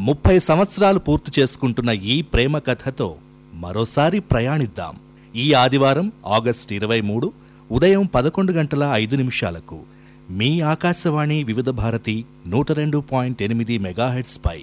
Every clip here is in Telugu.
ముప్పై సంవత్సరాలు పూర్తి చేసుకుంటున్న ఈ ప్రేమ కథతో మరోసారి ప్రయాణిద్దాం ఈ ఆదివారం ఆగస్ట్ ఇరవై మూడు ఉదయం పదకొండు గంటల ఐదు నిమిషాలకు మీ ఆకాశవాణి వివిధ భారతి నూట రెండు పాయింట్ ఎనిమిది మెగాహెట్స్ పై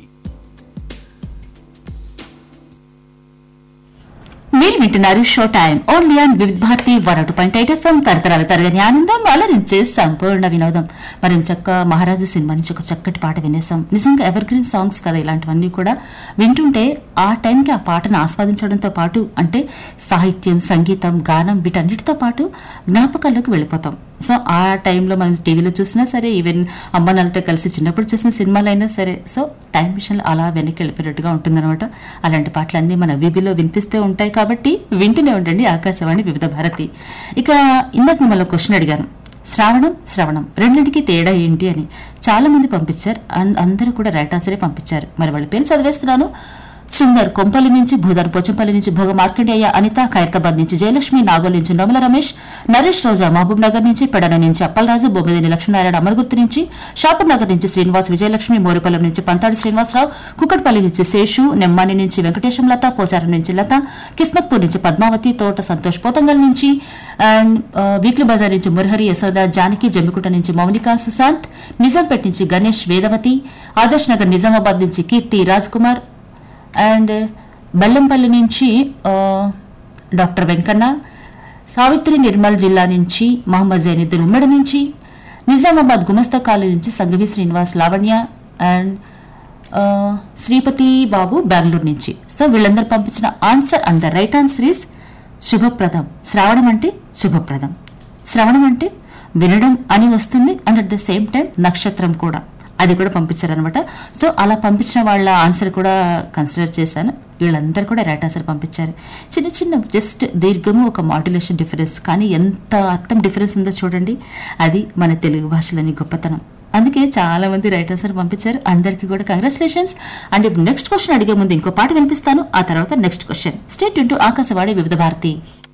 మీరు వింటున్నారు show time only on Vividh Bharati one అటు పాయింట్ ఎయిట్ ఎఫ్ఎం తరతరాల తరగని ఆనందం అలరించే సంపూర్ణ వినోదం మరి చక్క మహారాజు సినిమా నుంచి ఒక చక్కటి పాట వినేసాం నిజంగా ఎవర్ గ్రీన్ సాంగ్స్ కదా ఇలాంటివన్నీ కూడా వింటుంటే ఆ టైంకి ఆ పాటను ఆస్వాదించడంతో పాటు అంటే సాహిత్యం సంగీతం గానం వీటన్నిటితో పాటు జ్ఞాపకాల్లోకి వెళ్ళిపోతాం సో ఆ టైంలో మనం టీవీలో చూసినా సరే ఈవెన్ అమ్మ నాన్నతో కలిసి చిన్నప్పుడు చూసిన సినిమాలైనా సరే సో టైం విషయంలో అలా వెనక్కి వెళ్ళిపోయినట్టుగా ఉంటుందన్నమాట అలాంటి పాటలన్నీ మన వీబీలో వినిపిస్తూ ఉంటాయి కాబట్టి వింటూనే ఉండండి ఆకాశవాణి వివిధ భారతి ఇక ఇందాక మిమ్మల్ని క్వశ్చన్ అడిగాను శ్రావణం శ్రవణం రెండింటికి తేడా ఏంటి అని చాలా మంది పంపించారు అన్- అందరూ కూడా రైట్ ఆన్సరే పంపించారు మరి వాళ్ళ పేరు చదివేస్తున్నాను సుందర్ కొంపల్లి నుంచి భూధర్ పోచంపల్లి నుంచి భోగ మార్కండేయ అనిత ఖైరతాబాద్ నుంచి జయలక్ష్మి నాగోల్ నుంచి నోమల రమేష్ నరేష్ రోజా మహబూబ్ నగర్ నుంచి పెడన నుంచి అప్పలరాజు బొమ్మిదేని లక్ష్మీనారాయణ అమరగుర్తు నుంచి షాపూర్ నగర్ నుంచి శ్రీనివాస్ విజయలక్ష్మి మోరిపల్లం నుంచి పంతాడి శ్రీనివాసరావు కుక్కట్పల్లి నుంచి శేషు నెమ్మాని నుంచి వెంకటేశం లత పోచారం నుంచి లత కిస్మత్పూర్ నుంచి పద్మావతి తోట సంతోష్ పోతంగల్ నుంచి అండ్ ఆ, వీక్లీ బజార్ నుంచి మురహరి యశోద జానకి జమ్మికుంట నుంచి మౌనిక సుశాంత్ నిజాంపేట్ నుంచి గణేష్ వేదవతి ఆదర్శ్ నగర్ నిజామాబాద్ నుంచి కీర్తి రాజ్ కుమార్ అండ్ బెల్లంపల్లి నుంచి ఆ, డాక్టర్ వెంకన్న సావిత్రి నిర్మల్ జిల్లా నుంచి మహమ్మద్ జైనుద్దీన్ ఉమ్మడి నుంచి నిజామాబాద్ గుమస్తా కాలనీ నుంచి సంగవి శ్రీనివాస్ లావణ్య అండ్ ఆ, శ్రీపతి బాబు బెంగళూరు నుంచి సో వీళ్ళందరూ పంపించిన answer and the right answer is శుభప్రదం శ్రావణం అంటే శుభప్రదం శ్రవణం అంటే వినడం అని వస్తుంది and at the same time నక్షత్రం కూడా అది కూడా పంపించారనమాట సో అలా పంపించిన వాళ్ళ ఆన్సర్ కూడా కన్సిడర్ చేశాను వీళ్ళందరూ కూడా రైట్ ఆన్సర్ పంపించారు చిన్న చిన్న జస్ట్ దీర్ఘము ఒక మాడ్యులేషన్ డిఫరెన్స్ కానీ ఎంత అర్థం డిఫరెన్స్ ఉందో చూడండి అది మన తెలుగు భాషలోని గొప్పతనం అందుకే చాలా మంది రైట్ ఆన్సర్ పంపించారు అందరికీ కూడా కంగ్రాచులేషన్స్ అండ్ ఇప్పుడు నెక్స్ట్ క్వశ్చన్ అడిగే ముందు ఇంకో పాట వినిపిస్తాను ఆ తర్వాత next question stay tuned to Akashvani Vividh Bharati